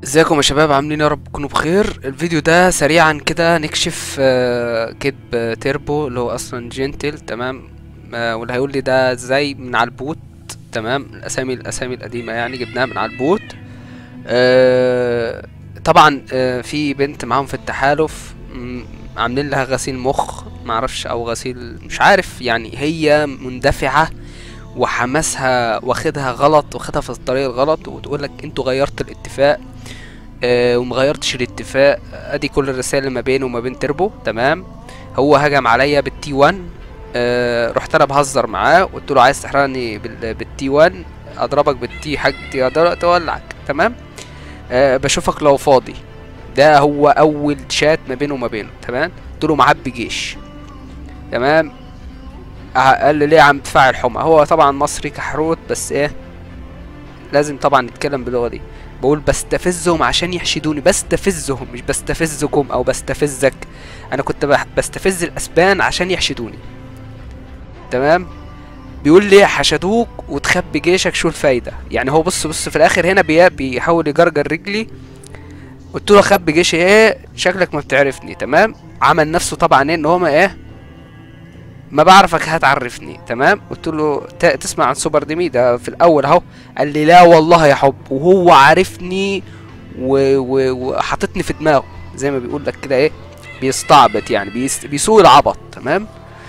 ازيكم يا شباب عاملين يا رب تكونوا بخير الفيديو ده سريعا كده نكشف آه، كدب تيربو اللي هو اصلا جنتل تمام آه، واللي هيقول لي ده ازاي من على البوت تمام الاسامي الاسامي القديمه يعني جبناها من على البوت آه، طبعا آه، في بنت معاهم في التحالف م، عاملين لها غسيل مخ معرفش او غسيل مش عارف يعني هي مندفعه وحماسها واخدها غلط واخدها في الطريق الغلط وتقول لك انتوا غيرت الاتفاق آه ومغيرتش الاتفاق ادي كل الرسائل اللي ما بينه وما بين تربو تمام هو هجم عليا بالتي 1 آه رحت انا بهزر معاه قلت له عايز تحرقني بال- بالتي 1 اضربك بالتي حاجتي أضر- تولعك تمام آه بشوفك لو فاضي ده هو اول شات ما بينه وما بينه تمام قلت له معبي جيش تمام آه، قال لي ليه عم تدفع الحمى هو طبعا مصري كحروت بس ايه لازم طبعا نتكلم باللغه دي بقول بستفزهم عشان يحشدوني بستفزهم مش بستفزكم او بستفزك انا كنت بح- بستفز الاسبان عشان يحشدوني تمام بيقول لي حشدوك وتخبي جيشك شو الفايده يعني هو بص بص في الاخر هنا بي بيحاول يجرجر رجلي قلت له خبي جيشي ايه شكلك ما بتعرفني تمام عمل نفسه طبعا ايه ان هو ما ايه ما بعرفك هتعرفني تمام قلت له "ت- تسمع عن سوبر ديمي ده في الاول اهو قال لي لا والله يا حب وهو عارفني و- و- وحاططني في دماغه زي ما بيقول لك كده ايه بيستعبط يعني بيس بيسوق العبط تمام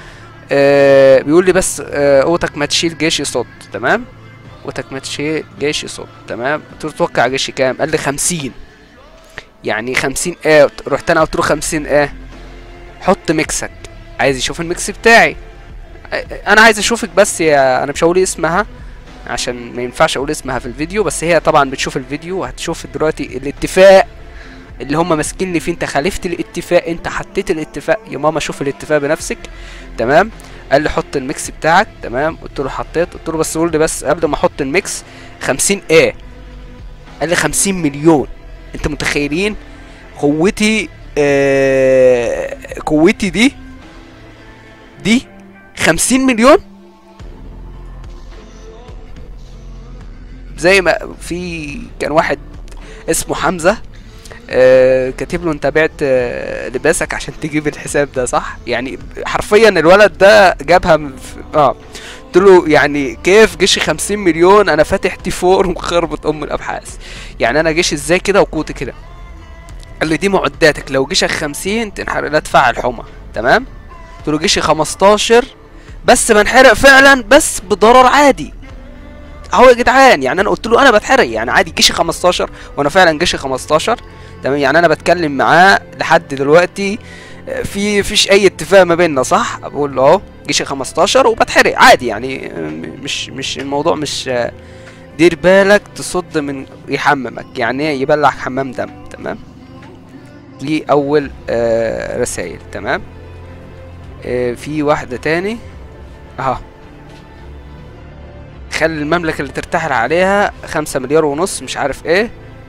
آه بيقول لي بس آه اوتك ما تشيل جيش يصد تمام اوتك ما تشيل جيش يصد تمام قلت له تتوقع جيشي كام قال لي خمسين يعني خمسين ايه رحت انا قلت له خمسين ايه حط ميكسك عايز يشوف الميكس بتاعي انا عايز اشوفك بس يا انا مش هقول اسمها عشان ما ينفعش اقول اسمها في الفيديو بس هي طبعا بتشوف الفيديو وهتشوف دلوقتي الاتفاق اللي هم ماسكيني فيه انت خالفت الاتفاق انت حطيت الاتفاق يا ماما شوف الاتفاق بنفسك تمام قال لي حط الميكس بتاعك تمام قلت له حطيت قلت له بس قول لي بس قبل ما احط الميكس 50 ايه قال لي 50 مليون انت متخيلين قوتي آه قوتي دي دي 50 مليون زي ما في كان واحد اسمه حمزة آه كاتب له انت بعت آه لباسك عشان تجيب الحساب ده صح يعني حرفيا الولد ده جابها من في- اه قلت له يعني كيف جيشي 50 مليون انا فاتح تي فور ومخربط ام الابحاث يعني انا جيشي ازاي كده وقوتي كده قال لي دي معداتك لو جيشك 50 تنحرق لا تدفع الحمى تمام قلت له جيشي 15 بس بنحرق فعلا بس بضرر عادي اهو يا جدعان يعني انا قلت له انا بتحرق يعني عادي جيشي 15 وانا فعلا جيشي 15 تمام يعني انا بتكلم معاه لحد دلوقتي آه، في فيش اي اتفاق ما بيننا صح بقول له اهو جيشي 15 وبتحرق عادي يعني آه، م- مش مش الموضوع مش آه، دير بالك تصد من يحممك يعني إيه يبلع حمام دم تمام دي اول آه رسائل تمام آه في واحدة تاني اها خلي المملكة اللي ترتحل عليها خمسة مليار ونص مش عارف ايه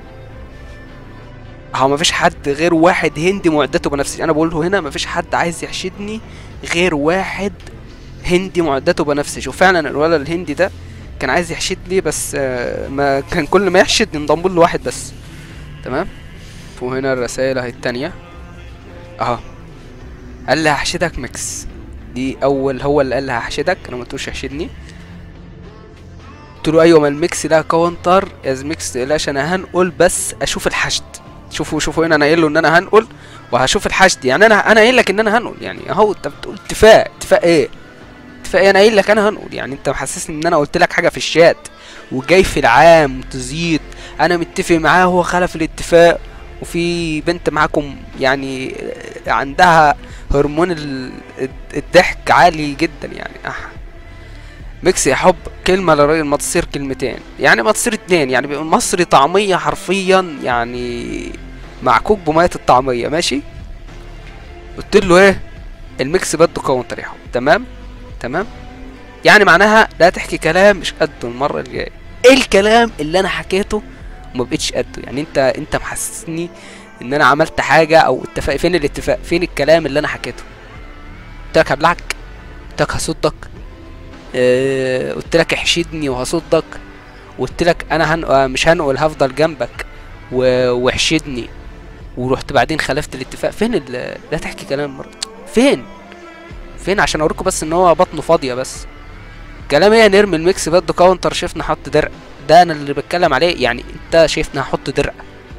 هو مفيش حد غير واحد هندي معدته بنفسي انا بقول له هنا مفيش حد عايز يحشدني غير واحد هندي معدته بنفسي شوف فعلا الولد الهندي ده كان عايز يحشدني بس آه، ما كان كل ما يحشد ينضم له واحد بس تمام وهنا الرسائل اهي التانية اهو قال لي هحشدك ميكس دي اول هو اللي قال لي هحشدك انا ما قلتلوش يحشدني قلت له ايوه ما الميكس ده كاونتر از ميكس تقلقش انا هنقل بس اشوف الحشد شوفوا شوفوا هنا انا قايل له ان انا هنقل وهشوف الحشد يعني انا انا قايل لك ان انا هنقل يعني اهو انت بتقول اتفاق اتفاق ايه اتفاق ايه انا قايل لك انا هنقل يعني انت محسسني ان انا قلت لك حاجه في الشات وجاي في العام تزيد انا متفق معاه هو خلف الاتفاق وفي بنت معاكم يعني عندها هرمون ال- الضحك عالي جدا يعني أح. ميكس يا حب كلمة للراجل ما تصير كلمتين يعني ما تصير اتنين يعني بيبقى مصري طعمية حرفيا يعني معكوك بمية الطعمية ماشي قلت له ايه الميكس بده كاونتر يا حب تمام تمام يعني معناها لا تحكي كلام مش قده المرة الجاية ايه الكلام اللي انا حكيته وما بقتش قده يعني انت انت محسسني ان انا عملت حاجة او اتفاق فين الاتفاق فين الكلام اللي انا حكيته قلت لك هبلعك قلت لك هصدك اه قلت لك احشدني وهصدك قلت لك انا هن... آه، مش هنقل هفضل جنبك و- واحشدني ورحت بعدين خالفت الاتفاق فين ال... لا تحكي كلام مرة فين فين عشان اوريكم بس ان هو بطنه فاضيه بس كلام ايه نرمي الميكس بده كاونتر شفنا حط درع ده انا اللي بتكلم عليه يعني انت شايفني هحط درع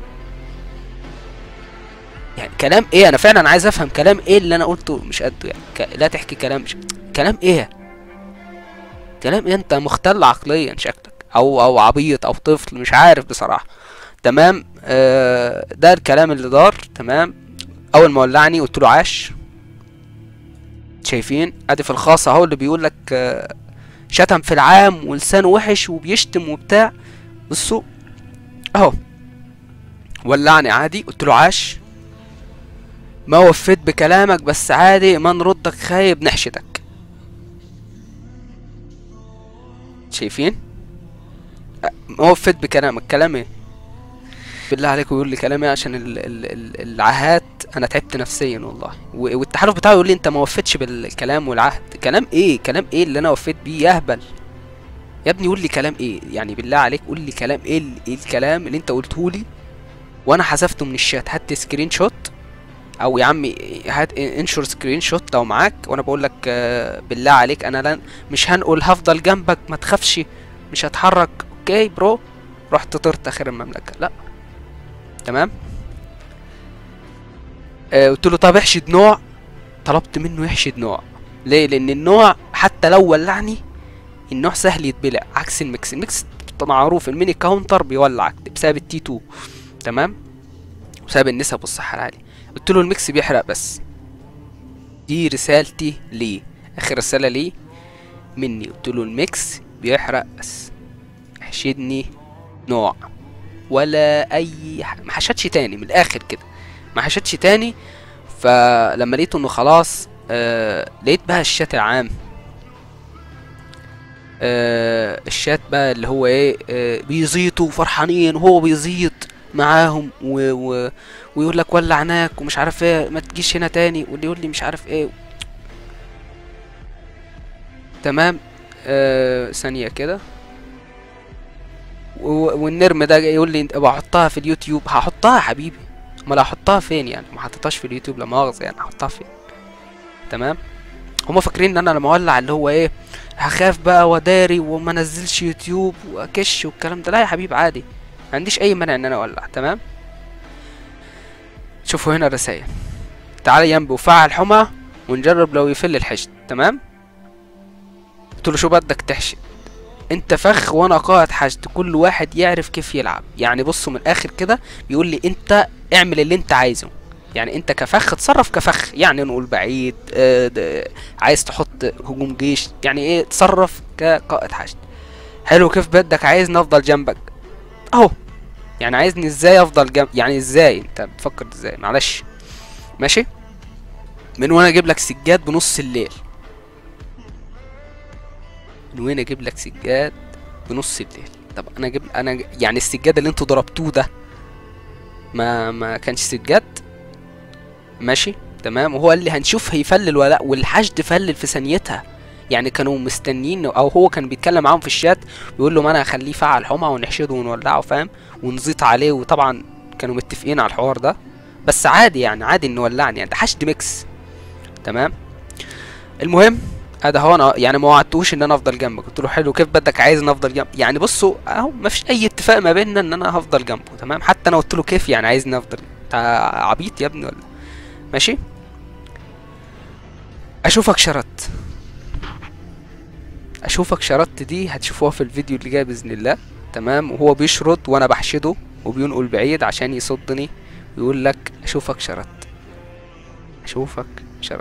يعني كلام ايه انا فعلا عايز افهم كلام ايه اللي انا قلته مش قده يعني ك... لا تحكي كلام مش كلام ايه كلام ايه انت مختل عقليا شكلك او او عبيط او طفل مش عارف بصراحه تمام آه ده الكلام اللي دار تمام اول ما ولعني قلت له عاش شايفين ادي في الخاص اهو اللي بيقول لك آه شتم في العام ولسانه وحش وبيشتم وبتاع بصوا اهو ولعني عادي قلت له عاش ما وفيت بكلامك بس عادي ما نردك خايب نحشدك شايفين أ- ما وفيت بكلامك كلام ايه بالله عليكم يقول لي كلام ايه عشان ال ال ال العهات انا تعبت نفسيا والله و- والتحالف بتاعه يقول لي انت ما وفيتش بالكلام والعهد كلام ايه كلام ايه اللي انا وفيت بيه يهبل يا ابني قول لي كلام ايه يعني بالله عليك قول لي كلام ايه ال- ايه الكلام اللي انت قلته لي وانا حذفته من الشات هات سكرين شوت او يا عمي هات انشر سكرين شوت لو معاك وانا بقول لك آه، بالله عليك انا لن مش هنقول هفضل جنبك ما تخافش مش هتحرك اوكي برو رحت طرت اخر المملكه لا تمام آه قلت له طب احشد نوع طلبت منه يحشد نوع ليه لان النوع حتى لو ولعني النوع سهل يتبلع عكس الميكس الميكس معروف الميني كاونتر بيولعك بسبب التي 2 تمام بسبب النسب والصحه العاليه قلت له الميكس بيحرق بس دي رسالتي ليه اخر رساله ليه مني قلت له الميكس بيحرق بس احشدني نوع ولا اي ح... ما حشدش تاني من الاخر كده ما حشدش تاني فلما لقيت انه خلاص آه لقيت بقى الشات العام آه الشات بقى اللي هو ايه آه بيزيطوا وفرحانين وهو بيزيط معاهم و... و... ويقول لك ولعناك ومش عارف ايه ما تجيش هنا تاني واللي يقول لي مش عارف ايه تمام آه ثانية كده و- والنرم ده جاي يقول لي انت بحطها في اليوتيوب هحطها يا حبيبي امال هحطها فين يعني ما حطيتهاش في اليوتيوب لا مؤاخذة يعني هحطها فين تمام هما فاكرين ان انا لما اولع اللي هو ايه هخاف بقى وداري وما انزلش يوتيوب واكش والكلام ده لا يا حبيبي عادي ما عنديش اي مانع ان انا اولع تمام شوفوا هنا الرسائل تعالى جنبي وفعل حمى ونجرب لو يفل الحشد تمام قلت له شو بدك تحشد انت فخ وانا قائد حشد كل واحد يعرف كيف يلعب يعني بصوا من الاخر كده بيقول لي انت اعمل اللي انت عايزه يعني انت كفخ تصرف كفخ يعني نقول بعيد اه د- عايز تحط هجوم جيش يعني ايه تصرف كقائد حشد حلو كيف بدك عايزني افضل جنبك اهو يعني عايزني ازاي افضل جنب يعني ازاي انت بتفكر ازاي معلش ماشي من وانا اجيب لك سجاد بنص الليل من وين اجيب لك سجاد بنص الليل طب انا اجيب انا ج- يعني السجاد اللي انتوا ضربتوه ده ما ما كانش سجاد ماشي تمام وهو قال لي هنشوف هيفلل ولا لا والحشد فلل في ثانيتها يعني كانوا مستنيين او هو كان بيتكلم معاهم في الشات بيقول له ما انا هخليه فعل حمى ونحشده ونولعه فاهم ونزيط عليه وطبعا كانوا متفقين على الحوار ده بس عادي يعني عادي انه ولعني يعني ده حشد ميكس تمام المهم ادي هو انا يعني ما وعدتوش ان انا افضل جنبك قلت له حلو كيف بدك عايزني افضل جنب يعني بصوا اهو ما فيش اي اتفاق ما بيننا ان انا هفضل جنبه تمام حتى انا قلت له كيف يعني عايزني افضل انت عبيط يا ابني ولا ماشي اشوفك شرط اشوفك شرط دي هتشوفوها في الفيديو اللي جاي باذن الله تمام وهو بيشرط وانا بحشده وبينقل بعيد عشان يصدني ويقول لك اشوفك شرط اشوفك شرط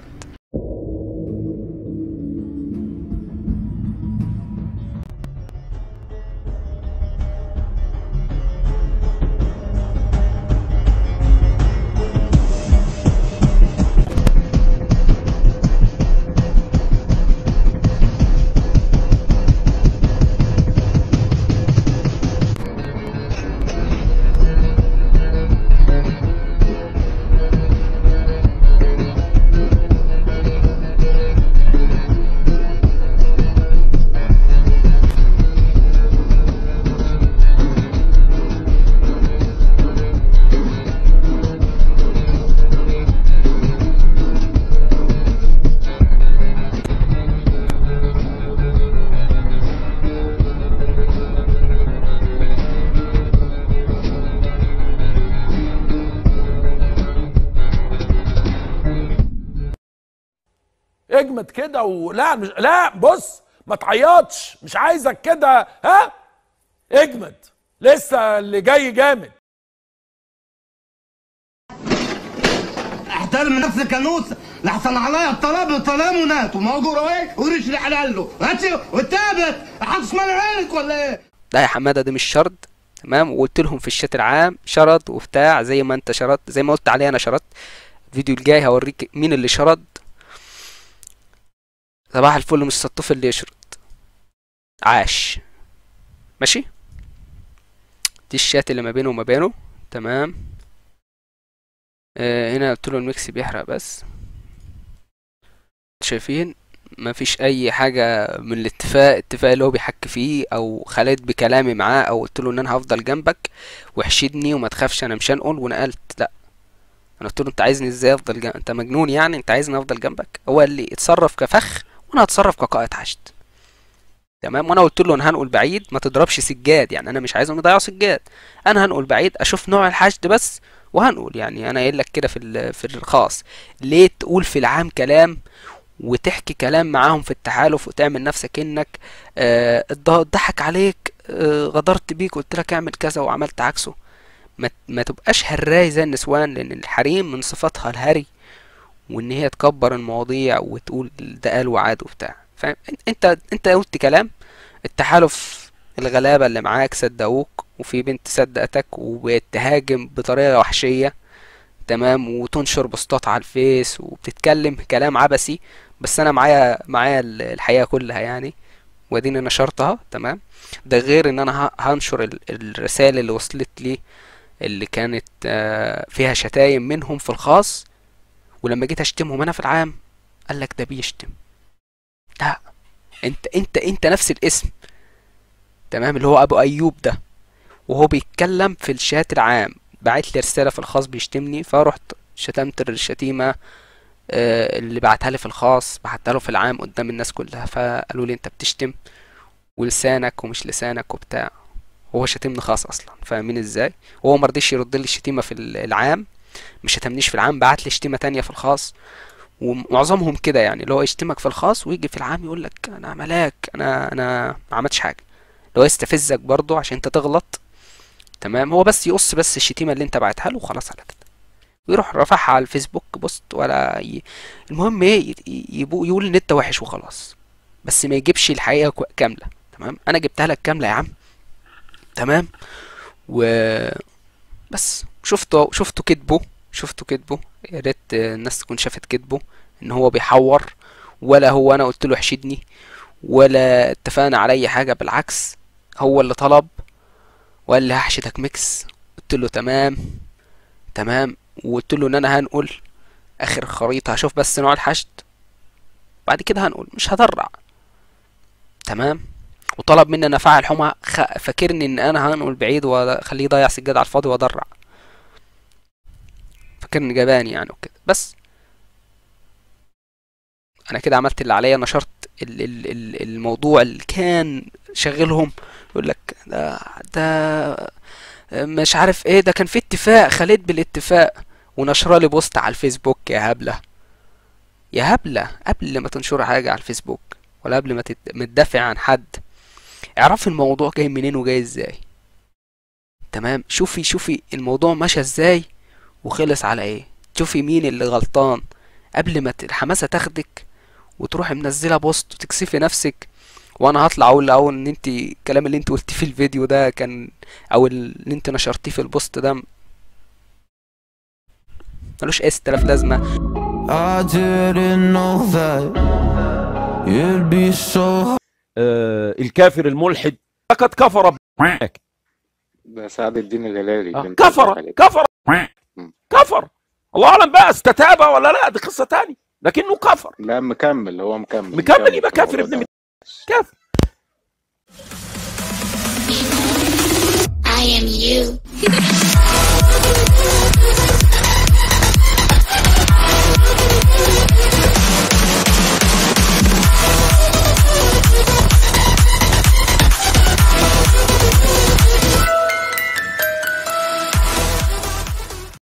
اجمد كده ولا مش لا بص ما تعيطش مش عايزك كده ها اجمد لسه اللي جاي جامد احترم نفسك يا نوسه لحسن عليا الطلب طلامونات وموجود ايه وريش اللي حلاله هاتي والتابت حاطط مال عينك ولا ايه لا يا حماده ده مش شرط تمام وقلت لهم في الشات العام شرط وبتاع زي ما انت شرط زي ما قلت عليه انا شرط الفيديو الجاي هوريك مين اللي شرط صباح الفل مش سطوف اللي يشرط عاش ماشي دي الشات اللي ما بينه وما بينه تمام آه هنا قلت له الميكس بيحرق بس شايفين ما فيش اي حاجه من الاتفاق اتفاق اللي هو بيحكي فيه او خليت بكلامي معاه او قلت له ان انا هفضل جنبك واحشدني وما تخافش انا مش هنقل ونقلت لا انا قلت له انت عايزني ازاي افضل جنب... انت مجنون يعني انت عايزني افضل جنبك هو قال لي اتصرف كفخ وانا هتصرف كقائد حشد تمام وانا قلت له انا هنقل بعيد ما تضربش سجاد يعني انا مش عايزهم يضيعوا سجاد انا هنقل بعيد اشوف نوع الحشد بس وهنقول يعني انا قايل لك كده في ال- في الخاص ليه تقول في العام كلام وتحكي كلام معاهم في التحالف وتعمل نفسك انك آه، اتض- اتضحك عليك آه، غدرت بيك قلت لك اعمل كذا وعملت عكسه ما, ما تبقاش هراي زي النسوان لان الحريم من صفاتها الهري وان هي تكبر المواضيع وتقول ده قال وعاد وبتاع فاهم انت انت قلت كلام التحالف الغلابة اللي معاك صدقوك وفي بنت صدقتك وبتهاجم بطريقة وحشية تمام وتنشر بوستات على الفيس وبتتكلم كلام عبثي بس انا معايا معايا ال- الحقيقة كلها يعني واديني نشرتها تمام ده غير ان انا ه- هنشر ال- الرسائل اللي وصلت لي اللي كانت آه، فيها شتايم منهم في الخاص ولما جيت اشتمهم انا في العام قال لك ده بيشتم لا انت انت انت نفس الاسم تمام اللي هو ابو ايوب ده وهو بيتكلم في الشات العام بعت لي رسالة في الخاص بيشتمني فرحت شتمت الشتيمة آه، اللي بعتها لي في الخاص بعتها له في العام قدام الناس كلها فقالوا لي انت بتشتم ولسانك ومش لسانك وبتاع وهو شتمني خاص اصلا فاهمين ازاي وهو مرضيش يرد لي الشتيمة في ال- العام مش شتمنيش في العام بعت لي شتيمة تانية في الخاص ومعظمهم كده يعني اللي هو يشتمك في الخاص ويجي في العام يقول لك انا ملاك انا انا ما عملتش حاجه اللي هو يستفزك برضه عشان انت تغلط تمام هو بس يقص بس الشتيمه اللي انت بعتها له وخلاص على كده ويروح رافعها على الفيسبوك بوست ولا ي... المهم ايه ي- يبو يقول ان انت وحش وخلاص بس ما يجيبش الحقيقه كو- كامله تمام انا جبتها لك كامله يا عم تمام و بس شفته شفته كذبه شفته كذبه يا ريت الناس تكون شافت كذبه ان هو بيحور ولا هو انا قلت له احشدني ولا اتفقنا على اي حاجه بالعكس هو اللي طلب وقال لي هحشدك ميكس قلت له تمام تمام وقلت له ان انا هنقل اخر الخريطه هشوف بس نوع الحشد بعد كده هنقول مش هدرع تمام وطلب مني انا افعل حمى خ... فاكرني ان انا هنقل بعيد واخليه يضيع سجاد على الفاضي وادرع فاكرني جبان يعني وكده بس انا كده عملت اللي عليا نشرت ال ال ال الموضوع اللي كان شغلهم يقول لك ده ده مش عارف ايه ده كان في اتفاق خليت بالاتفاق ونشر لي بوست على الفيسبوك يا هبله يا هبله قبل ما تنشر حاجه على الفيسبوك ولا قبل ما تت- ما تدافع عن حد اعرفي الموضوع جاي منين وجاي ازاي تمام شوفي شوفي الموضوع ماشي ازاي وخلص على ايه شوفي مين اللي غلطان قبل ما ت- الحماسه تاخدك وتروحي منزله بوست وتكسفي نفسك وانا هطلع اقول الاول ان انت الكلام اللي انت قلتيه في الفيديو ده كان او اللي انت نشرتيه في البوست ده ملوش اي ستلاف لازمه I didn't know that you'd be so آه الكافر الملحد لقد كفر معك ده سعد الدين الهلالي آه، اللي انت كفر قصدك عليه. كفر مم. كفر الله اعلم بقى استتاب ولا لا دي قصه تاني لكنه كفر لا مكمل هو مكمل مكمل يبقى في كافر الموضوع ابن ده. مت- كافر I am you.